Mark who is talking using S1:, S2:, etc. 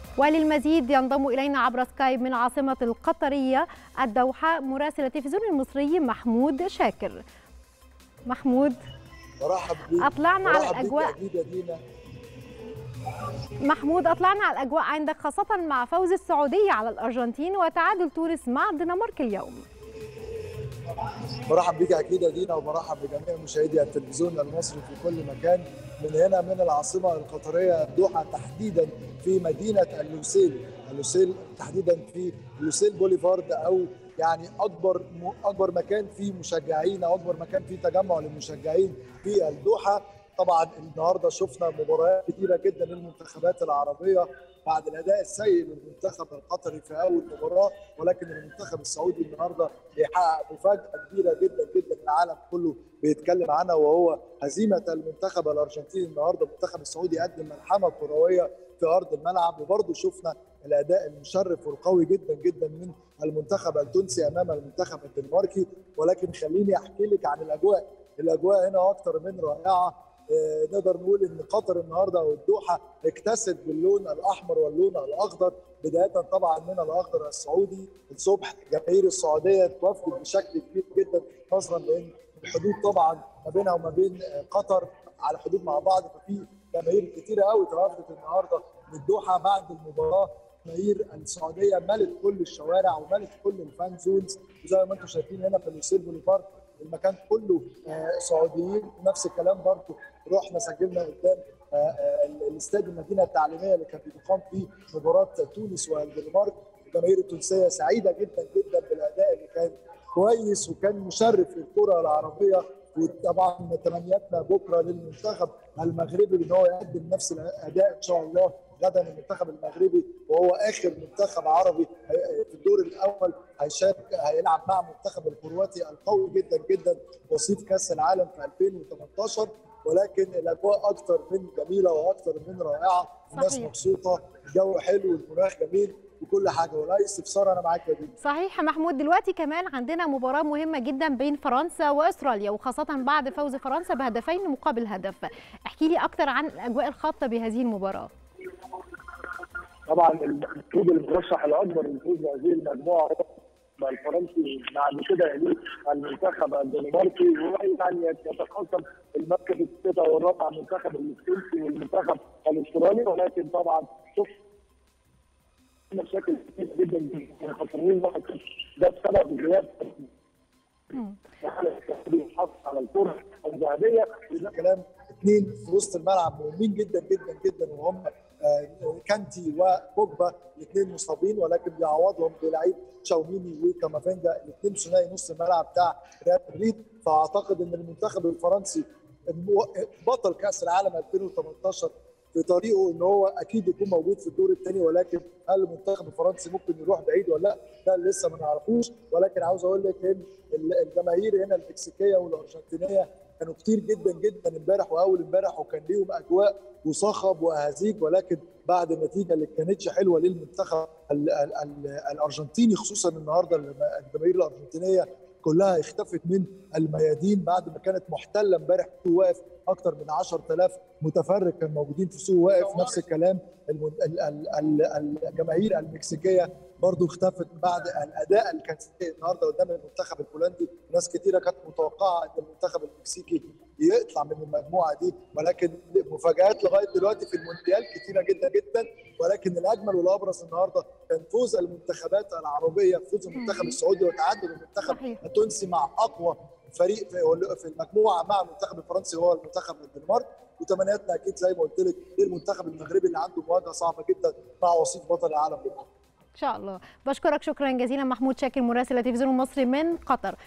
S1: وللمزيد ينضم إلينا عبر سكايب من عاصمة القطرية الدوحة مراسل التلفزيون المصري محمود شاكر محمود
S2: مرحب بيك
S1: أطلعنا على
S2: مرحب بيك
S1: الأجواء
S2: يا جديدة دينا
S1: محمود أطلعنا على الأجواء عندك خاصة مع فوز السعودية على الأرجنتين وتعادل تونس مع الدنمارك اليوم
S2: مرحب بيك يا جديدة دينا ومرحب بجميع مشاهدي التلفزيون المصري في كل مكان من هنا من العاصمة القطرية الدوحة تحديدا في مدينة اللوسيل اللوسيل تحديدا في لوسيل بوليفارد أو يعني أكبر أكبر مكان فيه مشجعين أو أكبر مكان فيه تجمع للمشجعين في الدوحة طبعا النهارده شفنا مباريات كثيره جدا للمنتخبات العربيه بعد الاداء السيء للمنتخب القطري في اول مباراه ولكن المنتخب السعودي النهارده بيحقق مفاجاه كبيره جدا جدا العالم كله بيتكلم عنها وهو هزيمه المنتخب الارجنتيني النهارده المنتخب السعودي قدم ملحمه كرويه في ارض الملعب وبرضه شفنا الاداء المشرف والقوي جدا جدا من المنتخب التونسي امام المنتخب الدنماركي ولكن خليني احكي لك عن الاجواء الاجواء هنا اكثر من رائعه نقدر نقول ان قطر النهارده او الدوحه اكتست باللون الاحمر واللون الاخضر بدايه طبعا من الاخضر السعودي الصبح جماهير السعوديه توافقت بشكل كبير جدا نظرا لان الحدود طبعا ما بينها وما بين قطر على حدود مع بعض ففي جماهير كتيره قوي توافقت النهارده للدوحه بعد المباراه جماهير السعوديه ملت كل الشوارع وملت كل الفان زونز وزي ما انتم شايفين هنا في لوسيل بوليفارد المكان كله سعوديين ونفس الكلام برضه رحنا سجلنا قدام الاستاد المدينه التعليميه اللي كانت بتقام فيه مباراه تونس والدنمارك الجماهير التونسيه سعيده جدا جدا بالاداء اللي كان كويس وكان مشرف للكره العربيه وطبعا تمنياتنا بكره للمنتخب المغربي ان هو يقدم نفس الاداء ان شاء الله غدا المنتخب المغربي وهو اخر منتخب عربي في الدور الاول هيشارك هيلعب مع المنتخب الكرواتي القوي جدا جدا وصيف كاس العالم في 2018 ولكن الاجواء اكثر من جميله واكثر من رائعه الناس مبسوطه الجو حلو والمناخ جميل وكل حاجه ولا استفسار انا معاك يا دي
S1: صحيح محمود دلوقتي كمان عندنا مباراه مهمه جدا بين فرنسا واستراليا وخاصه بعد فوز فرنسا بهدفين مقابل هدف احكي لي اكثر عن الاجواء الخاصه بهذه المباراه
S3: طبعا المفروض المرشح الاكبر للفوز بهذه المجموعه هو الفرنسي بعد كده يليه المنتخب الدنماركي ويعني يتقاسم المركز الثالث والرابع المنتخب الفرنسي والمنتخب الاسترالي ولكن طبعا شوف مشاكل كتير جدا جدا خسرانين واحد ده بسبب غياب على الكره الذهبيه
S2: كلام اثنين في وسط الملعب مهمين جدا جدا جدا وهم كانتي وبوجبا الاثنين مصابين ولكن بيعوضهم بلعيب تشاوميني وكامافينجا الاثنين ثنائي نص الملعب بتاع ريال مدريد فاعتقد ان المنتخب الفرنسي بطل كاس العالم 2018 في طريقه ان هو اكيد يكون موجود في الدور الثاني ولكن هل المنتخب الفرنسي ممكن يروح بعيد ولا لا ده لسه ما نعرفوش ولكن عاوز اقول لك ان الجماهير هنا المكسيكيه والارجنتينيه كانوا كتير جدا جدا امبارح واول امبارح وكان ليهم اجواء وصخب واهازيج ولكن بعد النتيجه اللي كانتش حلوه للمنتخب ال ال ال الارجنتيني خصوصا النهارده الجماهير الارجنتينيه كلها اختفت من الميادين بعد ما كانت محتله امبارح واقف اكثر من 10000 متفرج كانوا موجودين في سوق واقف نفس الكلام الجماهير المكسيكيه برضو اختفت بعد الاداء اللي كان النهارده قدام المنتخب البولندي ناس كثيره كانت متوقعه ان المنتخب المكسيكي يطلع من المجموعه دي ولكن مفاجات لغايه دلوقتي في المونديال كثيره جدا جدا ولكن الاجمل والابرز النهارده كان فوز المنتخبات العربيه فوز المنتخب السعودي وتعادل المنتخب التونسي مع اقوى فريق في المجموعه مع المنتخب الفرنسي هو المنتخب الدنمارك وتمنياتنا اكيد زي ما قلت لك للمنتخب المغربي اللي عنده مواجهه صعبه جدا مع وصيف بطل العالم بكره
S1: ان شاء الله بشكرك شكرا جزيلا محمود شاكر مراسل التلفزيون المصري من قطر